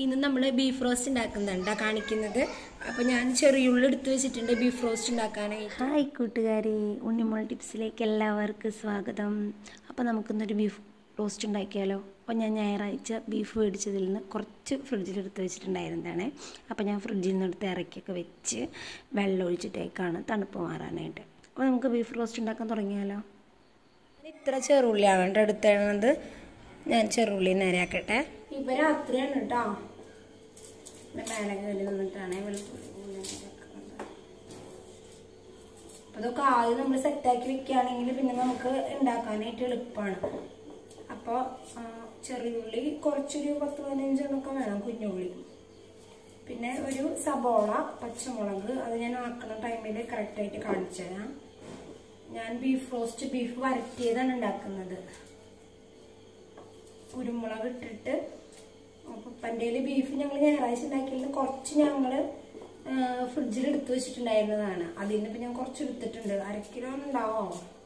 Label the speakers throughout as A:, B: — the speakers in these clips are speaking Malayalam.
A: ഇന്ന് നമ്മൾ ബീഫ് റോസ്റ്റ് ഉണ്ടാക്കുന്നുണ്ടാ കാണിക്കുന്നത് അപ്പോൾ ഞാൻ ചെറിയുള്ളി എടുത്ത് വെച്ചിട്ടുണ്ട് ബീഫ് റോസ്റ്റ് ഉണ്ടാക്കാനായിട്ട്
B: ഹായ് കൂട്ടുകാരെ ഉണ്ണിമോൾ ടിപ്സിലേക്ക് എല്ലാവർക്കും സ്വാഗതം അപ്പോൾ നമുക്കിന്നൊരു ബീഫ് റോസ്റ്റ് ഉണ്ടാക്കിയാലോ അപ്പോൾ ഞാൻ ഞായറാഴ്ച ബീഫ് മേടിച്ചതിൽ നിന്ന് കുറച്ച് ഫ്രിഡ്ജിലെടുത്ത് വെച്ചിട്ടുണ്ടായിരുന്നതാണ് അപ്പോൾ ഞാൻ ഫ്രിഡ്ജിൽ നിന്ന് എടുത്ത് ഇറക്കിയൊക്കെ വെച്ച് വെള്ളം ഒഴിച്ചിട്ടേക്കാണ് തണുപ്പ് മാറാനായിട്ട് അപ്പോൾ നമുക്ക് ബീഫ് റോസ്റ്റ് ഉണ്ടാക്കാൻ തുടങ്ങിയാലോ
A: ഇത്ര ചെറുള്ളിയാണ് കേട്ടോ എടുത്തത് ഞാൻ ചെറുള്ളി നേരെയാക്കട്ടെ ഇപ്പം രാത്രിയാണ് കേട്ടോ മേലെ കയറി നിന്നിട്ടാണ് വെളുത്തുള്ളി അതൊക്കെ ആദ്യം നമ്മൾ സെറ്റാക്കി വെക്കുകയാണെങ്കിൽ പിന്നെ നമുക്ക് ഉണ്ടാക്കാനായിട്ട് എളുപ്പമാണ് അപ്പോൾ ചെറിയുള്ളി കുറച്ചൊരു പത്ത് പതിനഞ്ചെണ്ണമൊക്കെ വേണം കുഞ്ഞുള്ളി പിന്നെ ഒരു സബോള പച്ചമുളക് അത് ഞാൻ ആക്കുന്ന ടൈമിൽ കറക്റ്റായിട്ട് കാണിച്ചു തരാം ഞാൻ ബീഫ് റോസ്റ്റ് ബീഫ് വരട്ടിയതാണ് ഉണ്ടാക്കുന്നത് കുരുമുളക് ഇട്ടിട്ട് ഉപ്പൻ്റെ ബീഫ് ഞങ്ങൾ ഞായറാഴ്ച ഉണ്ടാക്കിയതിൽ കുറച്ച് ഞങ്ങൾ ഫ്രിഡ്ജിൽ എടുത്തു വെച്ചിട്ടുണ്ടായിരുന്നതാണ് അതിൽ നിന്ന് ഇപ്പം ഞാൻ കുറച്ച് എടുത്തിട്ടുണ്ട് അര കിലോ ഉണ്ടാവോ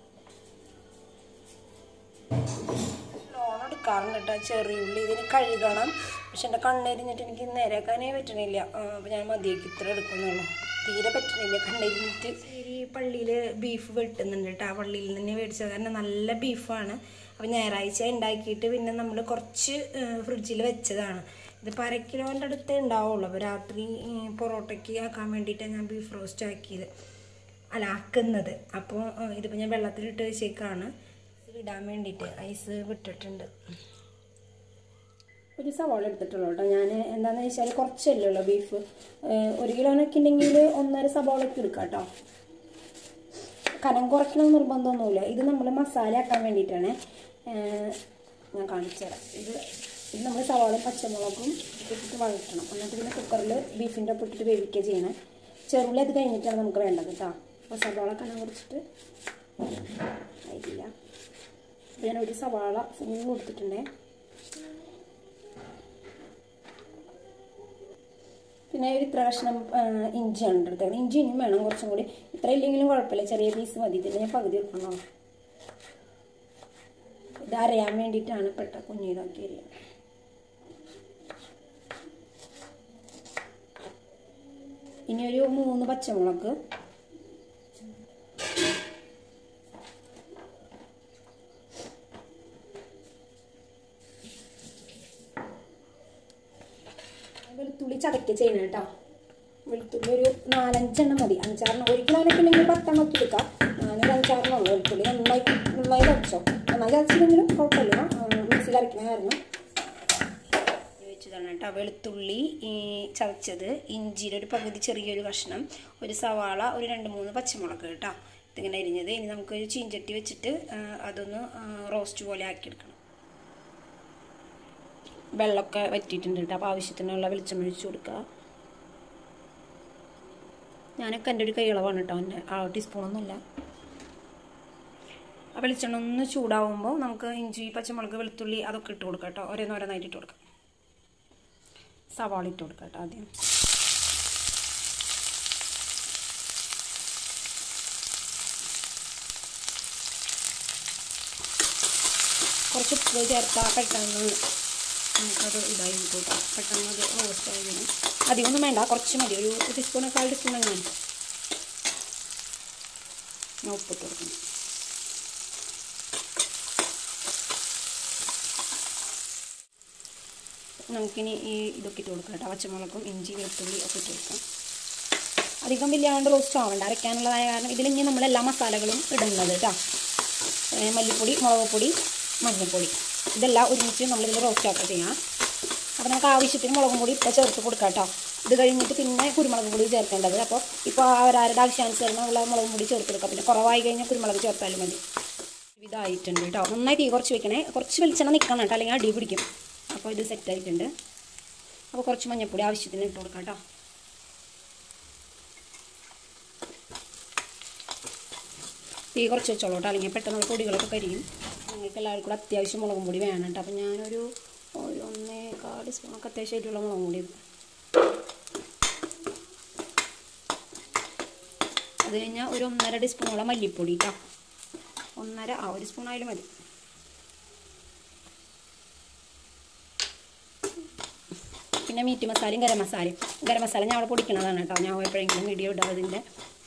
A: ലോൺ എടുക്കാറുണ്ട് കേട്ടോ ചെറിയുള്ളി ഇതിന് കഴുകണം പക്ഷെ എൻ്റെ കണ്ണെരിഞ്ഞിട്ട് എനിക്ക് നേരെയാക്കാനേ പറ്റണില്ല അപ്പം ഞാൻ മതിയേക്ക് ഇത്ര എടുക്കുന്നുള്ളൂ തീരെ പറ്റണില്ല കണ്ണെരിഞ്ഞിട്ട് ശരി പള്ളിയിൽ ബീഫ് വെട്ടുന്നുണ്ട് കേട്ടോ ആ പള്ളിയിൽ നിന്ന് മേടിച്ചത് കാരണം നല്ല ബീഫാണ് അപ്പം ഞായറാഴ്ച ഉണ്ടാക്കിയിട്ട് പിന്നെ നമ്മൾ കുറച്ച് ഫ്രിഡ്ജിൽ വെച്ചതാണ് ഇതിപ്പോൾ അര കിലോൻ്റെ അടുത്തേ ഉണ്ടാവുള്ളൂ അപ്പോൾ രാത്രി പൊറോട്ടയ്ക്ക് ആക്കാൻ വേണ്ടിയിട്ടാണ് ഞാൻ ബീഫ് റോസ്റ്റ് ആക്കിയത് അല്ല ആക്കുന്നത് അപ്പോൾ ഇതിപ്പോൾ ഞാൻ വെള്ളത്തിലിട്ട് വെച്ചേക്കാണ് ഇടാൻ വേണ്ടിയിട്ട് ഐസ് വിട്ടിട്ടുണ്ട് ഒരു സവാള എടുത്തിട്ടുള്ളൂ കേട്ടോ ഞാൻ എന്താണെന്ന് വെച്ചാൽ കുറച്ചല്ലേ ഉള്ളൂ ബീഫ് ഒരു കിലോനൊക്കെ ഉണ്ടെങ്കിൽ ഒന്നര സവാളയൊക്കെ എടുക്കാം കേട്ടോ കനം കുറയ്ക്കണം നിർബന്ധമൊന്നുമില്ല ഇത് നമ്മൾ മസാല ആക്കാൻ വേണ്ടിയിട്ടാണ് ഞാൻ കാണിച്ചു തരാം ഇത് ഇത് നമ്മൾ സവാളയും പച്ചമുളകും ഇട്ടിട്ട് വഴറ്റണം എന്നിട്ട് പിന്നെ കുക്കറിൽ ബീഫിൻ്റെ ഒപ്പം ഇട്ടിട്ട് വേവിക്കുക ചെയ്യണം ചെറുള്ളി അത് കഴിഞ്ഞിട്ടാണ് നമുക്ക് വേണ്ടത് കേട്ടോ അപ്പോൾ സവാള കനം കുറച്ചിട്ട് ആയിട്ടില്ല അപ്പോൾ ഞാൻ ഒരു സവാള ഫുൾ കൊടുത്തിട്ടുണ്ടേ പിന്നെ ഒരു ഇത്ര കഷ്ണം ഇഞ്ചിയാണ് എടുത്തത് ഇഞ്ചി ഇനിയും വേണം കുറച്ചും കൂടി ഇത്ര ഇല്ലെങ്കിലും കുഴപ്പമില്ല ചെറിയ പീസ് മതി ഇതിൽ ഞാൻ പകുതി എടുക്കണോ ഇത് അരയാൻ വേണ്ടിയിട്ടാണ് പെട്ട കുഞ്ഞിതാക്കി അരിയുന്നത് ഇനി ഒരു മൂന്ന് പച്ചമുളക് വെളുത്തുള്ളി ചതയ്ക്ക ചെയ്യണം കേട്ടോ വെളുത്തുള്ളി ഒരു നാലഞ്ചെണ്ണം മതി അഞ്ചാറെണ്ണം ഒരു കിലോനൊക്കെ ഉണ്ടെങ്കിൽ പത്തെണ്ണം ഒക്കെ എടുക്കാം ഞാനൊരു അഞ്ചാറെണ്ണം ഉള്ളൂ വെളുത്തുള്ളി നന്നായി നന്നായി ചതച്ചോ നന്നായി ചതച്ചില്ലെങ്കിലും കുഴപ്പമില്ല മിക്സിയിൽ അരയ്ക്കണ കാരണം വെച്ചതാണ് കേട്ടോ വെളുത്തുള്ളി ചതച്ചത് ഇഞ്ചിയുടെ ഒരു പകുതി ചെറിയൊരു കഷ്ണം ഒരു സവാള ഒരു രണ്ട് മൂന്ന് പച്ചമുളക് കേട്ടോ ഇതിങ്ങനെ അരിഞ്ഞത് ഇനി നമുക്കൊരു ചീഞ്ചട്ടി വെച്ചിട്ട് അതൊന്ന് റോസ്റ്റ് പോലെ ആക്കിയെടുക്കണം വെള്ളമൊക്കെ വറ്റിയിട്ടുണ്ട് കേട്ടോ അപ്പോൾ ആവശ്യത്തിനുള്ള വെളിച്ചെണ്ണ ഒഴിച്ച് കൊടുക്കുക ഞാനൊക്കെ എൻ്റെ ഒരു കൈയളവാണ് കേട്ടോ എൻ്റെ ആ ടീസ്പൂണൊന്നുമില്ല ആ വെളിച്ചെണ്ണ ഒന്ന് ചൂടാവുമ്പോൾ നമുക്ക് ഇഞ്ചി പച്ചമുളക് വെളുത്തുള്ളി അതൊക്കെ ഇട്ട് കൊടുക്കാം കേട്ടോ ഓരോന്നോരോന്നായിട്ട് ഇട്ട് കൊടുക്കാം സവാള ഇട്ട് കൊടുക്കാം കേട്ടോ ആദ്യം കുറച്ച് ഉപ്പ് ചേർത്താൽ പെട്ടെന്ന് നമുക്കത് ഇതായി കൂട്ടാം പെട്ടെന്ന് അത് റോസ്റ്റ് ആയി വരും അധികമൊന്നും വേണ്ട കുറച്ച് മതി ഒരു ടീസ്പൂൺ കാൽ ടീസ്പൂൺ അങ്ങനെ ഞാൻ ഉപ്പിട്ട് കൊടുക്കണം നമുക്കിനി ഈ ഇതൊക്കെ ഇട്ട് കൊടുക്കാം കേട്ടോ പച്ചമുളകും ഇഞ്ചി വെളുത്തുള്ളി ഒക്കെ ഇട്ട് കൊടുക്കാം അധികം വലിയാണ്ട് റോസ്റ്റ് ആവണ്ട അരയ്ക്കാനുള്ളതായ കാരണം ഇതിലിനി നമ്മൾ എല്ലാ മസാലകളും ഇടുന്നത് കേട്ടോ മല്ലിപ്പൊടി മുളക് പൊടി മഞ്ഞൾപ്പൊടി ഇതെല്ലാം ഒരുമിച്ച് നമ്മളിതിൽ റോസ്റ്റ് ആക്കുക ചെയ്യാം അപ്പോൾ നമുക്ക് ആവശ്യത്തിന് മുളകും പൊടി ഇപ്പോൾ ചേർത്ത് കൊടുക്കാം കേട്ടോ ഇത് കഴിഞ്ഞിട്ട് പിന്നെ കുരുമുളക് പൊടി ചേർക്കേണ്ടത് അപ്പോൾ ഇപ്പോൾ അവരാരുടെ ആവശ്യാനുസരണം ഉള്ള മുളകും പൊടി ചേർത്ത് കൊടുക്കാം പിന്നെ കുറവായി കഴിഞ്ഞാൽ കുരുമുളക് ചേർത്താലും മതി ഇതായിട്ടുണ്ട് കേട്ടോ നന്നായി തീ കുറച്ച് വെക്കണേ കുറച്ച് വെളിച്ചെണ്ണ നിൽക്കണം കേട്ടോ അല്ലെങ്കിൽ അടി പിടിക്കും അപ്പോൾ ഇത് സെറ്റ് ആയിട്ടുണ്ട് അപ്പോൾ കുറച്ച് മഞ്ഞൾപ്പൊടി ആവശ്യത്തിന് ഇട്ട് കൊടുക്കാം കേട്ടോ തീ കുറച്ച് വെച്ചോളൂ കേട്ടോ അല്ലെങ്കിൽ പെട്ടെന്ന് പൊടികളൊക്കെ കരിയും നിങ്ങൾക്ക് എല്ലാവർക്കും കൂടെ അത്യാവശ്യം മുളകും പൊടി വേണം കേട്ടോ അപ്പോൾ ഞാനൊരു ഒരു ഒന്നേ കാല് സ്പൂണൊക്കെ അത്യാവശ്യമായിട്ടുള്ള മുളകും പൊടി അത് കഴിഞ്ഞാൽ ഒരു ഒന്നര ടീസ്പൂണോളം മല്ലിപ്പൊടി കേട്ടോ ഒന്നര ആ ഒരു സ്പൂൺ ആയാലും മതി പിന്നെ മീറ്റ് മസാലയും ഗരം മസാലയും ഗരം മസാല ഞാൻ അവിടെ പൊടിക്കണതാണ് കേട്ടോ ഞാൻ എപ്പോഴെങ്കിലും വീഡിയോ ഇടാം അതിൻ്റെ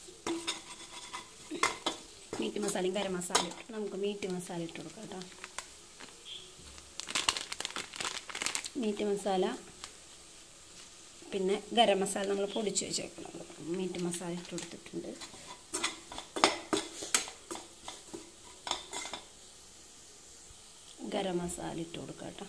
A: മീറ്റ് മസാലയും ഗരം മസാലയും നമുക്ക് മീറ്റ് മസാല ഇട്ട് കൊടുക്കാം കേട്ടോ മീറ്റ് മസാല പിന്നെ ഗരം മസാല നമ്മൾ പൊടിച്ച് വെച്ചേക്കുന്നത് മീറ്റ് മസാല ഇട്ട് കൊടുത്തിട്ടുണ്ട് ഗരം മസാല ഇട്ട് കൊടുക്കാം കേട്ടോ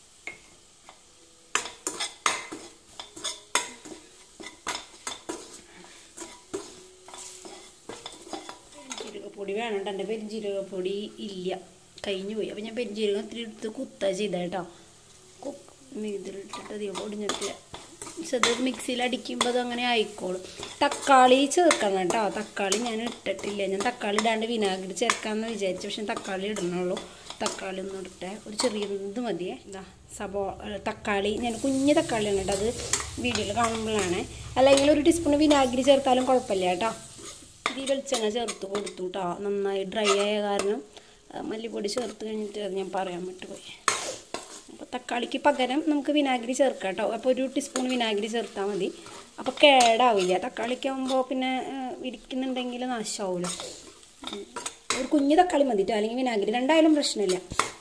A: പെരിഞ്ജീരകപ്പൊടി വേണം എൻ്റെ പെരിഞ്ജീരകപ്പൊടി ഇല്ല കഴിഞ്ഞു പോയി അപ്പം ഞാൻ പെരിഞ്ജീരകം ഇത്തിരി എടുത്ത് കുത്ത ചെയ്ത കേട്ടോ ഇതിലിട്ടിട്ട് അധികം പൊടിഞ്ഞിട്ടില്ല പക്ഷെ അത് മിക്സിയിൽ അടിക്കുമ്പോൾ അത് അങ്ങനെ ആയിക്കോളും തക്കാളി ചേർക്കണം കേട്ടോ തക്കാളി ഞാൻ ഇട്ടിട്ടില്ല ഞാൻ തക്കാളി ഇടാണ്ട് വിനാഗിരി ചേർക്കാമെന്ന് വിചാരിച്ചു പക്ഷെ തക്കാളി ഇടണുള്ളൂ തക്കാളി ഒന്നും ഇട്ടെ ഒരു ചെറിയ ഇത് മതിയേ എന്താ സബോ തക്കാളി ഞാൻ കുഞ്ഞ് തക്കാളിയാണ് കേട്ടോ അത് വീഡിയോയിൽ കാണുമ്പോഴാണ് അല്ലെങ്കിൽ ഒരു ടീസ്പൂൺ വിനാഗിരി ചേർത്താലും കുഴപ്പമില്ല കേട്ടോ ഈ വെളിച്ചെണ്ണ ചേർത്ത് കൊടുത്തു കേട്ടോ നന്നായി ഡ്രൈ ആയ കാരണം ആ, മല്ലിപ്പൊടി ചേർത്ത് കഴിഞ്ഞിട്ട് അത് ഞാൻ പറയാൻ വിട്ടുപോയി അപ്പോൾ തക്കാളിക്ക് പകരം നമുക്ക് വിനാഗിരി ചേർക്കാം കേട്ടോ അപ്പോൾ ഒരു ടീസ്പൂൺ വിനാഗിരി ചേർത്താൽ മതി അപ്പോൾ കേടാവില്ല തക്കാളിക്കാവുമ്പോൾ പിന്നെ ആ, ഇരിക്കുന്നുണ്ടെങ്കിൽ നാശമാവില്ല ഉം. ഒരു കുഞ്ഞു തക്കാളി മതി കേട്ടോ അല്ലെങ്കിൽ വിനാഗിരി രണ്ടായാലും പ്രശ്നമില്ല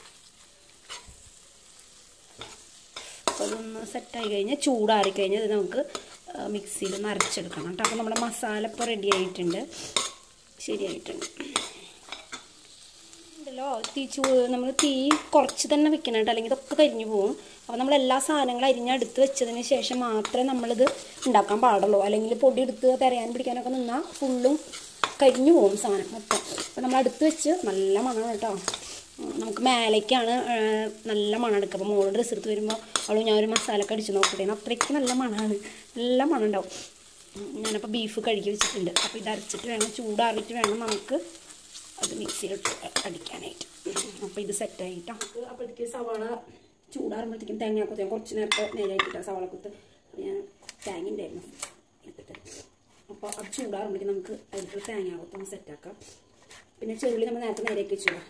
A: അപ്പോൾ അതൊന്ന് സെറ്റായി കഴിഞ്ഞാൽ ചൂടാറി കഴിഞ്ഞാൽ ഇത് നമുക്ക് മിക്സിയിൽ ഒന്ന് അരച്ചെടുക്കണം കേട്ടോ അപ്പോൾ നമ്മുടെ മസാല ഇപ്പോൾ റെഡി ആയിട്ടുണ്ട് ശരിയായിട്ടുണ്ട് ഉണ്ടല്ലോ തീ ചൂ നമ്മൾ തീ കുറച്ച് തന്നെ വെക്കണം കേട്ടോ അല്ലെങ്കിൽ ഇതൊക്കെ കരിഞ്ഞു പോകും അപ്പോൾ നമ്മൾ എല്ലാ സാധനങ്ങളും അരിഞ്ഞെടുത്ത് വെച്ചതിന് ശേഷം മാത്രമേ നമ്മളിത് ഉണ്ടാക്കാൻ പാടുള്ളൂ അല്ലെങ്കിൽ പൊടി എടുത്ത് തിരയാൻ പിടിക്കാനൊക്കെ നിന്നാൽ ഫുള്ളും കരിഞ്ഞു പോകും സാധനം മൊത്തം അപ്പോൾ നമ്മൾ അടുത്ത് വെച്ച് നല്ല മണമാണ് കേട്ടോ ഉം, നമുക്ക് മേലേക്കാണ് ആ, നല്ല മണം എടുക്കുക അപ്പോൾ മോള് ഡ്രസ്സ് എടുത്ത് വരുമ്പോൾ അവൾ ഞാൻ ഒരു മസാല ഒക്കെ അടിച്ച് നോക്കട്ടെ അത്രയ്ക്ക് നല്ല മണമാണ് നല്ല മണം ഉണ്ടാവും ഉം, ഞാനപ്പോൾ ബീഫ് കഴുകി വെച്ചിട്ടുണ്ട് അപ്പോൾ ഇത് അരച്ചിട്ട് വേണം ചൂടാറിയിട്ട് വേണം നമുക്ക് അത് മിക്സിയിലിട്ട് അടിക്കാനായിട്ട് അപ്പോൾ ഇത് സെറ്റായിട്ടോ അപ്പോഴത്തേക്ക് സവാള ചൂടാറുമ്പോഴത്തേക്കും തേങ്ങാക്കൊത്ത് ഞാൻ കുറച്ച് നേരത്തെ നേരെയാക്കിയിട്ടാണ് സവാളക്കുത്ത് അപ്പോൾ ഞാൻ തേങ്ങ ഉണ്ടായിരുന്നു എടുത്തിട്ട് അപ്പോൾ അത് ചൂടാറുമ്പോഴേക്കും നമുക്ക് അതിലേക്ക് തേങ്ങാക്കൊത്ത് ഒന്ന് സെറ്റാക്കാം പിന്നെ ചെറുള്ളി നമ്മൾ നേരത്തെ നേരെയാക്കി വെച്ചോളാം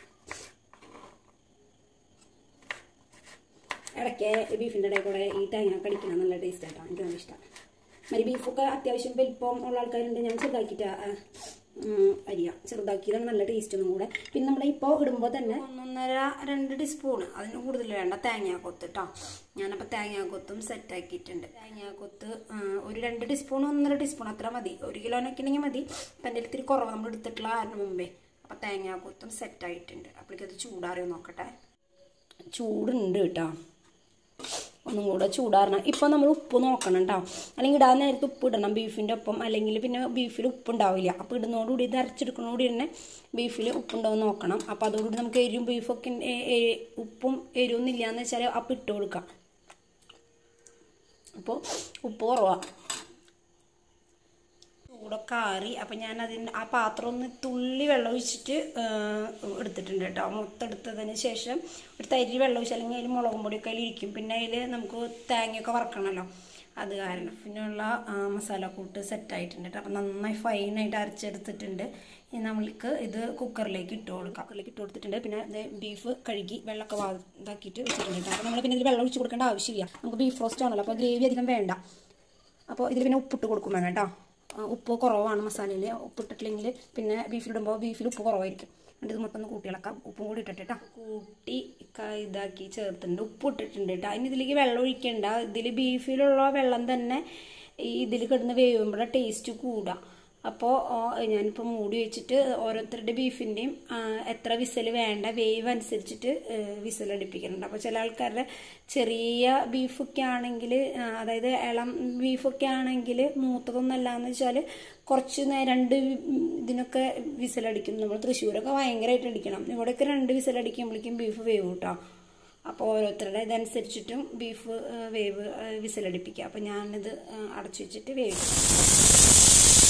A: ഇടയ്ക്ക് ബീഫിൻ്റെ ഇടയിൽ കൂടെ ഈ തേങ്ങ കടിക്കണം നല്ല ടേസ്റ്റ് ആയിട്ടോ എനിക്ക് നല്ല ഇഷ്ടമാണ് മരി ബീഫൊക്കെ അത്യാവശ്യം വലിപ്പം ഉള്ള ആൾക്കാരുണ്ട് ഞാൻ ചെറുതാക്കിയിട്ട് അരിയ ചെറുതാക്കിയതാണ് നല്ല ടേസ്റ്റ് ഒന്നും കൂടെ പിന്നെ നമ്മൾ ഇപ്പോൾ ഇടുമ്പോൾ തന്നെ ഒന്നൊന്നര രണ്ട് ടീസ്പൂൺ അതിന് കൂടുതൽ വേണ്ട തേങ്ങാക്കൊത്ത് കേട്ടോ ഞാനപ്പോൾ തേങ്ങാക്കൊത്തും സെറ്റാക്കിയിട്ടുണ്ട് തേങ്ങാക്കൊത്ത് ആ, ഒരു രണ്ട് ടീസ്പൂൺ ഒന്നര ടീസ്പൂൺ അത്ര മതി ഒരു കിലോനൊക്കെ ഉണ്ടെങ്കിൽ മതി അപ്പം എൻ്റെ ഇത്തിരി കുറവ് നമ്മൾ എടുത്തിട്ടുള്ള കാരണം മുമ്പേ അപ്പോൾ തേങ്ങാക്കൊത്തും സെറ്റായിട്ടുണ്ട് അപ്പോഴേക്കും അത് ചൂടാറിയോ നോക്കട്ടെ ചൂടുണ്ട് കേട്ടോ ഒന്നും കൂടെ ചൂടാറണം ഇപ്പോൾ നമ്മൾ ഉപ്പ് നോക്കണം കേട്ടോ അല്ലെങ്കിൽ ഇടാൻ നേരത്ത് ഉപ്പ് ഇടണം ബീഫിൻ്റെ ഒപ്പം അല്ലെങ്കിൽ പിന്നെ ബീഫിൽ ഉപ്പ് ഉണ്ടാവില്ല അപ്പോൾ ഇടുന്നതോടുകൂടി ഇത് അരച്ചെടുക്കുന്നതോടുകൂടി തന്നെ ബീഫിൽ ഉപ്പുണ്ടോ എന്ന് നോക്കണം അപ്പോൾ അതോടുകൂടി നമുക്ക് എരിവും ബീഫൊക്കെ എ- എ- ഉപ്പും എരിവൊന്നും ഇല്ലയെന്ന് വെച്ചാൽ അപ്പം ഇട്ട് കൊടുക്കാം അപ്പോൾ ഉപ്പ് കുറവാണ് ചൂടൊക്കെ ആറി അപ്പം ഞാൻ അതിന് ആ പാത്രം ഒന്ന് തുള്ളി വെള്ളം ഒഴിച്ചിട്ട് ആ, എടുത്തിട്ടുണ്ട് കേട്ടോ മൊത്തം എടുത്തതിന് ശേഷം ഒരു തരി വെള്ളം ഒഴിച്ച് അല്ലെങ്കിൽ അതിൽ മുളകും പൊടിയൊക്കെ അതിൽ ഇരിക്കും പിന്നെ അതിൽ നമുക്ക് തേങ്ങയൊക്കെ വറക്കണമല്ലോ അത് കാരണം പിന്നെയുള്ള ആ, മസാലക്കൂട്ട് സെറ്റായിട്ടുണ്ട് കേട്ടോ അപ്പം നന്നായി ഫൈനായിട്ട് അരച്ചെടുത്തിട്ടുണ്ട് ഇനി നമ്മൾക്ക് ഇത് കുക്കറിലേക്ക് ഇട്ട് കൊടുക്കാം കുക്കറിലേക്ക് ഇട്ട് കൊടുത്തിട്ടുണ്ട് പിന്നെ ഇത് ബീഫ് കഴുകി വെള്ളമൊക്കെ വാ ഇതാക്കിയിട്ട് വെച്ചിട്ടുണ്ട് കേട്ടോ അപ്പോൾ നമ്മൾ പിന്നെ ഇതിൽ വെള്ളം ഒഴിച്ച് കൊടുക്കേണ്ട ആവശ്യമില്ല നമുക്ക് ബീഫ് റോസ്റ്റ് ആണല്ലോ അപ്പോൾ ഗ്രേവി അധികം വേണ്ട അപ്പോൾ ഇതിൽ പിന്നെ ഉപ്പിട്ട് കൊടുക്കും വേണം കേട്ടോ ആ, ഉപ്പ് കുറവാണ് മസാലയിൽ ഉപ്പിട്ടിട്ടില്ലെങ്കിൽ പിന്നെ ബീഫിലിടുമ്പോൾ ബീഫിൽ ഉപ്പ് കുറവായിരിക്കും എന്നിട്ട് ഇത് മൊത്തം ഒന്ന് കൂട്ടി ഇളക്കാം ഉപ്പും കൂടി ഇട്ടിട്ട് കേട്ടോ കൂട്ടി ക- ഇതാക്കി ചേർത്തിട്ടുണ്ട് ഉപ്പ് ഇട്ടിട്ടുണ്ട് കേട്ടോ അതിന് ഇതിലേക്ക് വെള്ളം ഒഴിക്കണ്ട ഇതിൽ ബീഫിലുള്ള വെള്ളം തന്നെ ഈ ഇതിൽ കിടന്ന് വേവുമ്പോൾ ടേസ്റ്റ് കൂടുക അപ്പോൾ ഞാനിപ്പോൾ മൂടി വെച്ചിട്ട് ഓരോരുത്തരുടെ ബീഫിൻ്റെയും എത്ര വിസൽ വേണ്ട വേവ് അനുസരിച്ചിട്ട് വിസൽ അടുപ്പിക്കുന്നുണ്ട് അപ്പോൾ ചില ആൾക്കാരുടെ ചെറിയ ബീഫൊക്കെ ആണെങ്കിൽ അതായത് ഇളം ബീഫൊക്കെ ആണെങ്കിൽ മൂത്തതൊന്നല്ല എന്ന് വെച്ചാൽ കുറച്ച് നേരം രണ്ട് ഇതിനൊക്കെ വിസലടിക്കും നമ്മൾ തൃശ്ശൂരൊക്കെ ഭയങ്കരമായിട്ട് അടിക്കണം ഇവിടെയൊക്കെ രണ്ട് വിസലടിക്കുമ്പോഴേക്കും ബീഫ് വേവ് കിട്ടാം അപ്പോൾ ഓരോരുത്തരുടെ ഇതനുസരിച്ചിട്ടും ബീഫ് വേവ് വിസലടിപ്പിക്കുക അപ്പോൾ ഞാനിത് ആ, അടച്ചു വെച്ചിട്ട് വേവിക്കും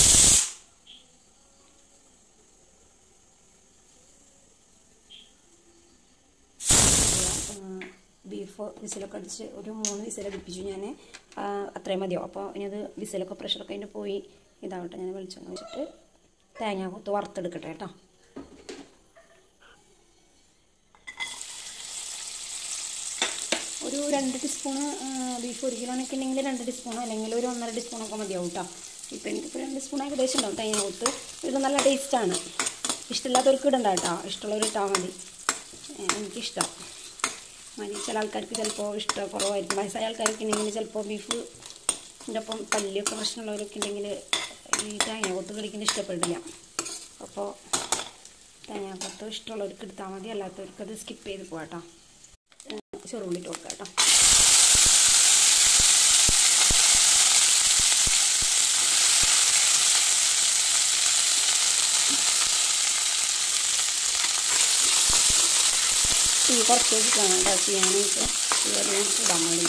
A: ബീഫ് വിസിലൊക്കെ അടിച്ച് ഒരു മൂന്ന് വിസിലടിപ്പിച്ചു ഞാൻ അത്രയും മതിയോ അപ്പോൾ ഇനി അത് വിസിലൊക്കെ പ്രഷറൊക്കെ അതിൻ്റെ പോയി ഇതാവട്ടെ ഞാൻ വെളിച്ചെണ്ണ വെച്ചിട്ട് തേങ്ങ കൊത്ത് വറുത്തെടുക്കട്ടെ കേട്ടോ ഒരു രണ്ട് ടീസ്പൂണ് ബീഫ് ഒരു കിലോനൊക്കെ ഉണ്ടെങ്കിൽ രണ്ട് ടീസ്പൂൺ അല്ലെങ്കിൽ ഒരു ഒന്നര ടീസ്പൂണൊക്കെ മതിയാവും കേട്ടോ ഇപ്പം എനിക്കിപ്പോൾ രണ്ട് സ്പൂൺ ഏകദേശം ഉണ്ടാവും തേങ്ങാവത്ത് ഇത് നല്ല ടേസ്റ്റാണ് ഇഷ്ടമില്ലാത്തവർക്ക് ഇടണ്ട കേട്ടോ ഇഷ്ടമുള്ളവർ ഇട്ടാൽ മതി ഏ, എനിക്കിഷ്ടം മതി ചില ആൾക്കാർക്ക് ചിലപ്പോൾ ഇഷ്ടം കുറവായിരിക്കും വയസ്സായ ആൾക്കാർക്ക് ഉണ്ടെങ്കിൽ ചിലപ്പോൾ ബീഫ് ഇതിൻ്റെ ഒപ്പം പല്ലിയൊക്കെ പ്രശ്നമുള്ളവരൊക്കെ ഉണ്ടെങ്കിൽ ഈ തേങ്ങാക്കൊത്ത് കഴിക്കുന്നത് ഇഷ്ടപ്പെടില്ല അപ്പോൾ തേങ്ങാക്കൊത്ത് ഇഷ്ടമുള്ളവർക്ക് എടുത്താൽ മതി അല്ലാത്തവർക്ക് അത് സ്കിപ്പ് ചെയ്ത് പോകാം കേട്ടോ ചെറുള്ളിട്ട് കൊടുക്കാം കേട്ടോ തീ കുറച്ച് വെച്ചിട്ടാണ് കേട്ടോ ചെയ്യാനായിട്ട് തീയറിയാൻ ഇടാൻ പാടില്ല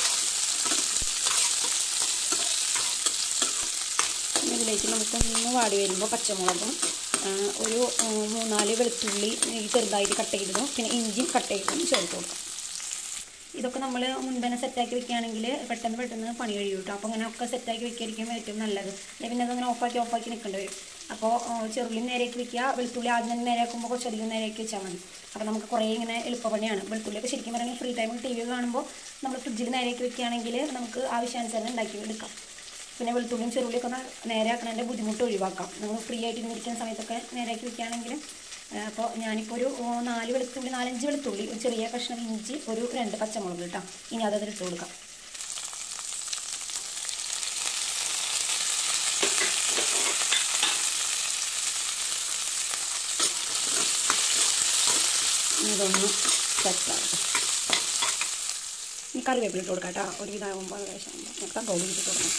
A: ഇനി ഇതിലേക്ക് നമുക്ക് ഒന്ന് വാടി വരുമ്പോൾ പച്ചമുളകും ആ, ഒരു ആ, മൂന്നാല് വെളുത്തുള്ളി ഈ ചെറുതായിട്ട് കട്ട് ചെയ്തതും പിന്നെ ഇഞ്ചി കട്ട് ചെയ്തതും ചേർത്ത് കൊടുക്കാം ഇതൊക്കെ നമ്മൾ മുൻപന്നെ സെറ്റാക്കി വെക്കുകയാണെങ്കിൽ പെട്ടെന്ന് പെട്ടെന്ന് പണി കഴിയും കേട്ടോ അപ്പോൾ അങ്ങനെ ഒക്കെ സെറ്റാക്കി വെക്കായിരിക്കും ഏറ്റവും നല്ലത് അല്ലെങ്കിൽ പിന്നെ അതങ്ങനെ ഓഫാക്കി ഓഫാക്കി നിൽക്കേണ്ടി വരും അപ്പോൾ ചെറുള്ളി നേരേക്ക് വെക്കുക വെളുത്തുള്ളി ആദ്യം തന്നെ നേരെയാക്കുമ്പോൾ കുറച്ചധികം നേരേക്ക് വെച്ചാൽ മതി അപ്പോൾ നമുക്ക് കുറേ ഇങ്ങനെ എളുപ്പപ്പണിയാണ് വെളുത്തുള്ളിയൊക്കെ ശരിക്കും പറയുകയാണെങ്കിൽ ഫ്രീ ടൈമിൽ ടി വി കാണുമ്പോൾ നമ്മൾ ഫ്രിഡ്ജിൽ നേരേക്ക് വെക്കുകയാണെങ്കിൽ നമുക്ക് ആവശ്യാനുസരണം ഉണ്ടാക്കി എടുക്കാം പിന്നെ വെളുത്തുള്ളിയും ചെറുള്ളിയൊക്കെ ഒന്ന് നേരെയാക്കണതിൻ്റെ ബുദ്ധിമുട്ട് ഒഴിവാക്കാം നമ്മൾ ഫ്രീ ആയിട്ട് ഇരിക്കുന്ന സമയത്തൊക്കെ നേരെയാക്കി വെക്കുകയാണെങ്കിൽ അപ്പോൾ ഞാനിപ്പോൾ ഒരു ഓ, നാല് വെളുത്തുള്ളി നാലഞ്ച് വെളുത്തുള്ളി ഒരു ചെറിയ കഷ്ണം ഇഞ്ചി ഒരു രണ്ട് പച്ചമുളക് കേട്ടോ ഇനി അതതിൽ ഇട്ട് കൊടുക്കാം ഇനി ഇതൊന്ന് സെറ്റാകട്ടെ ഇനി കറിവേപ്പില ഇട്ട് കൊടുക്കാം കേട്ടോ ഒരു ഇതാകുമ്പോൾ ഏകദേശം നമുക്ക് കണ്ടോളി ഇട്ട് കൊടുക്കണം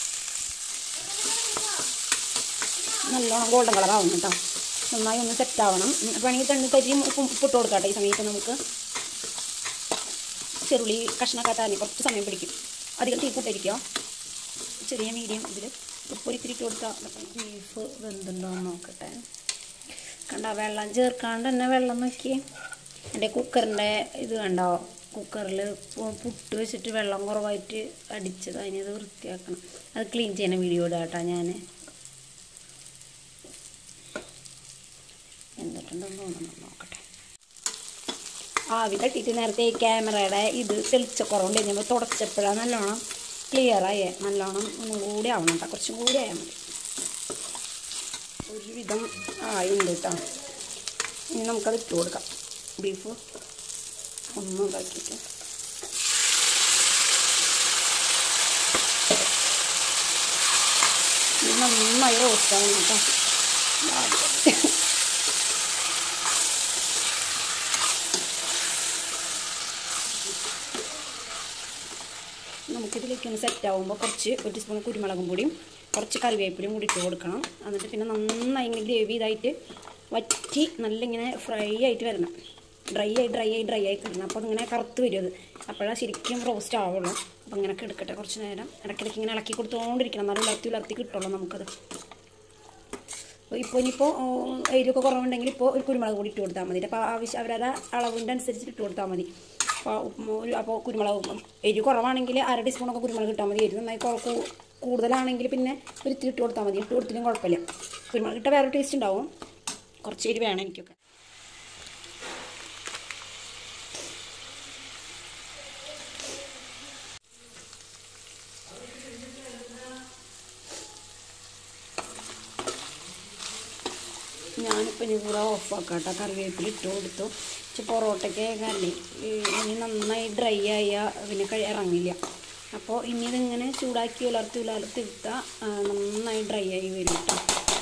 A: നല്ലോണം ഗോൾഡൻ കളറാവും കേട്ടോ നന്നായി ഒന്ന് സെറ്റ് ആവണം ഉം, വേണമെങ്കിൽ തണ്ണി തരിയും ഉപ്പും ഉപ്പിട്ട് കൊടുക്കാം കേട്ടോ ഈ സമയത്ത് നമുക്ക് ചെറുള്ളി കഷ്ണക്കാത്താൻ കുറച്ച് സമയം പിടിക്കും അധികം തീ കൂട്ടിരിക്കോ ചെറിയ മീഡിയം ഇതിൽ ഉപ്പൊരിത്തിരി ഇട്ട് കൊടുത്താൽ ബീഫ് വെന്തുണ്ടോ എന്ന് നോക്കട്ടെ കണ്ട വെള്ളം ചേർക്കാണ്ട് തന്നെ വെള്ളം നോക്കി എൻ്റെ കുക്കറിൻ്റെ ഇത് കണ്ടോ കുക്കറിൽ പുട്ട് വെച്ചിട്ട് വെള്ളം കുറവായിട്ട് അടിച്ചത് അതിനത് വൃത്തിയാക്കണം അത് ക്ലീൻ ചെയ്യണ വീഡിയോ ഇടാം കേട്ടോ ഞാൻ എന്നിട്ടുണ്ടെന്ന് തോന്നുന്നു നോക്കട്ടെ ആവി തട്ടിയിട്ട് നേരത്തെ ഈ ക്യാമറയുടെ ഇത് തെളിച്ചക്കുറവുണ്ട് കഴിഞ്ഞപ്പോൾ തുടച്ചപ്പോഴാണ് നല്ലോണം ക്ലിയർ ആയേ നല്ലോണം ഒന്നും കൂടി ആവണം കേട്ടോ കുറച്ചും കൂടി ആയാൽ മതി ഒരുവിധം ആയിണ്ട് കേട്ടോ ഇനി നമുക്കത് ഇട്ട് കൊടുക്കാം ബീഫ് ഒന്നും ഇതാക്കിയിട്ട് ഇത് നന്നായി റോസ്റ്റ് ആവണം കേട്ടോ നമുക്കിതിലേക്ക് ഒന്ന് സെറ്റ് ആകുമ്പോൾ കുറച്ച് ഒരു സ്പൂൺ കുരുമുളകും പൊടിയും കുറച്ച് കറിവേപ്പിലയും കൂടി ഇട്ട് കൊടുക്കണം എന്നിട്ട് പിന്നെ നന്നായി ഇങ്ങനെ ഗ്രേവി ഇതായിട്ട് വറ്റി നല്ല ഇങ്ങനെ ഫ്രൈ ആയിട്ട് വരണം ഡ്രൈ ആയി ഡ്രൈ ആയി ഡ്രൈ ആയി കിടണം അപ്പോൾ അതിങ്ങനെ കറുത്ത് വരും അത് അപ്പോഴാണ് ശരിക്കും റോസ്റ്റ് ആവുള്ളൂ അപ്പോൾ ഇങ്ങനെയൊക്കെ എടുക്കട്ടെ കുറച്ച് നേരം ഇടയ്ക്കിടയ്ക്ക് ഇങ്ങനെ ഇളക്കി കൊടുത്തുകൊണ്ടിരിക്കണം എന്നാലും ഉലർത്തി ഉലർത്തി കിട്ടുള്ളൂ നമുക്കത് അപ്പോൾ ഇപ്പോൾ ഇനിയിപ്പോൾ എരിവൊക്കെ കുറവുണ്ടെങ്കിൽ ഇപ്പോൾ ഒരു കുരുമുളക് കൂടി ഇട്ട് കൊടുത്താൽ മതി അപ്പോൾ ആവശ്യം അവരത് അളവിൻ്റെ അനുസരിച്ച് ഇട്ട് കൊടുത്താൽ മതി അപ്പോൾ ഉപ്പ് ഒരു അപ്പോൾ കുരുമുളക് എരിവ് കുറവാണെങ്കിൽ അര ടീസ്പൂണൊക്കെ കുരുമുളക് ഇട്ടാൽ മതി എരിവ് നന്നായി കുറ- കൂ- കൂടുതലാണെങ്കിൽ പിന്നെ ഒരു ഇത്തിരി ഇട്ട് കൊടുത്താൽ മതി ഇട്ട് കൊടുത്തില്ലെങ്കിൽ കുഴപ്പമില്ല കുരുമുളക് ഇട്ട വേറെ ടേസ്റ്റ് ഉണ്ടാവും കുറച്ച് എരിവ് വേണം എനിക്കൊക്കെ ഞാനിപ്പോൾ ഇനി കൂടെ ഓഫാക്കാം കേട്ടോ കറിവേപ്പില ഇട്ട് കൊടുത്തു പക്ഷെ പൊറോട്ടയ്ക്ക് കാരണം ഇനി നന്നായി ഡ്രൈ ആയാൽ പിന്നെ കഴി ഇറങ്ങില്ല അപ്പോൾ ഇനി ഇതിങ്ങനെ ചൂടാക്കി ഉലർത്തി ഉലർത്തി എടുത്താൽ നന്നായി ഡ്രൈ ആയി വരും കേട്ടോ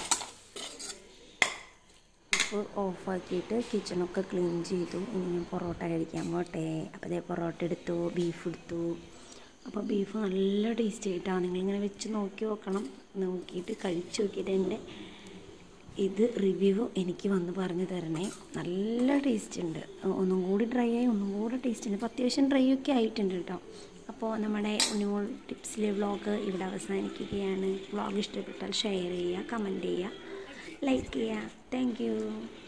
B: അപ്പോൾ ഓഫാക്കിയിട്ട് കിച്ചണൊക്കെ ക്ലീൻ ചെയ്തു ഇനി ഞാൻ പൊറോട്ട കഴിക്കാൻ പോട്ടെ അപ്പോൾ അതേ പൊറോട്ട എടുത്തു ബീഫ് എടുത്തു അപ്പോൾ ബീഫ് നല്ല ടേസ്റ്റ് ആയിട്ടാണ് നിങ്ങളിങ്ങനെ വെച്ച് നോക്കി നോക്കണം നോക്കിയിട്ട് കഴിച്ച് നോക്കിയിട്ട് എൻ്റെ ഇത് റിവ്യൂ എനിക്ക് വന്ന് പറഞ്ഞു തരണേ നല്ല ടേസ്റ്റ് ഉണ്ട് ഒന്നും കൂടി ഡ്രൈ ആയി ഒന്നും കൂടി ടേസ്റ്റ് ഉണ്ട് അപ്പോൾ അത്യാവശ്യം ഡ്രൈ ഒക്കെ ആയിട്ടുണ്ട് കേട്ടോ അപ്പോൾ നമ്മുടെ ഉണ്ണിമോൾ ടിപ്സിലെ വ്ളോഗ് ഇവിടെ അവസാനിക്കുകയാണ് വ്ളോഗ് ഇഷ്ടപ്പെട്ടാൽ ഷെയർ ചെയ്യുക കമൻറ്റ് ചെയ്യുക ലൈക്ക് ചെയ്യുക താങ്ക് യു